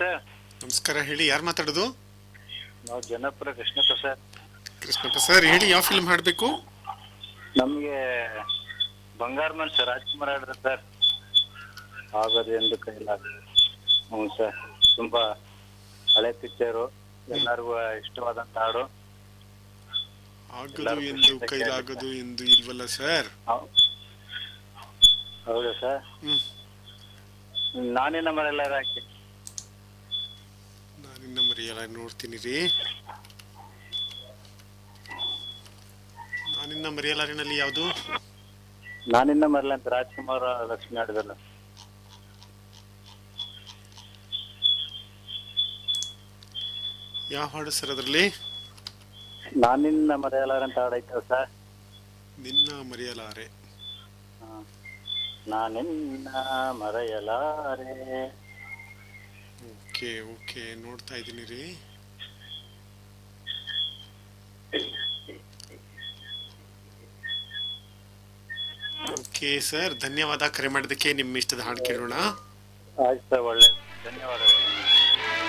Sir ನಮಸ್ಕಾರ ಹೇಳಿ ಯಾರು ಮಾತಾಡೋದು ನಾವು ಜನಪುರ ಕೃಷ್ಣಪ್ಪ ಸರ್ ಕೃಷ್ಣಪ್ಪ ಸರ್ ಹೇಳಿ ಯಾವ ಫಿಲ್ಮ್ ಹಾಡಬೇಕು ನಮಗೆ ಬಂಗಾರ ಮನುಷ್ಯ ರಾಜ್ಕುಮಾರ್ ಆಡ್ರ ಸರ್ ಆಗದು ಎಂದು ಕೈಲಾಗ ಹ್ಞೂ ಸರ್ ತುಂಬಾ ಹಳೆ ಪಿಕ್ಚರು ಎಲ್ಲರಿಗೂ ಇಷ್ಟವಾದಂತ ಹಾಡು ಆಗದು ಎಂದು ಕೈಲಾಗದು ಎಂದು ಇಲ್ವಲ್ಲ ಸರ್ ಹೌ- ಹೌದಾ ಸರ್ ಹ್ಮ್ ನಾನಿನ್ನ ಮರೆಯಲಾರ ಹಾಕಿ ನಾನಿನ್ನ ಮರೆಯಲ್ಲ ನೋಡ್ತೀನಿ ರೀ ನಾನಿನ್ನ ಮರೆಯಲಾರಿನಲ್ಲಿ ಯಾವುದು ನಾನಿನ್ನ ಮರಲ್ಲ ಅಂತ ರಾಜ್ಕುಮಾರ್ ಲಕ್ಷ್ಮಿ ಆಡಿದಲ್ಲ ಯಾವ ಹಾಡು ಸರ್ ಅದರಲ್ಲಿ ನಾನಿನ್ನ ಮರೆಯಲಾರ ಅಂತ ಹಾಡೈತಲ್ಲ ಸರ್ ನಿನ್ನ ಮರೆಯಲಾರೆ ಹಾ. ನಾನಿನ್ನ ಮರೆಯಲಾರೆ ಓಕೆ ಓಕೆ ನೋಡ್ತಾ ಇದ್ದೀನಿ ರೀ ಓಕೆ ಸರ್ ಧನ್ಯವಾದ ಕರೆ ಮಾಡಿದ್ದಕ್ಕೆ ನಿಮ್ಮ ಇಷ್ಟದ ಹಾಡು ಕೇಳೋಣ ಆಯ್ತು ಸರ್ ಒಳ್ಳೆ ಧನ್ಯವಾದಗಳು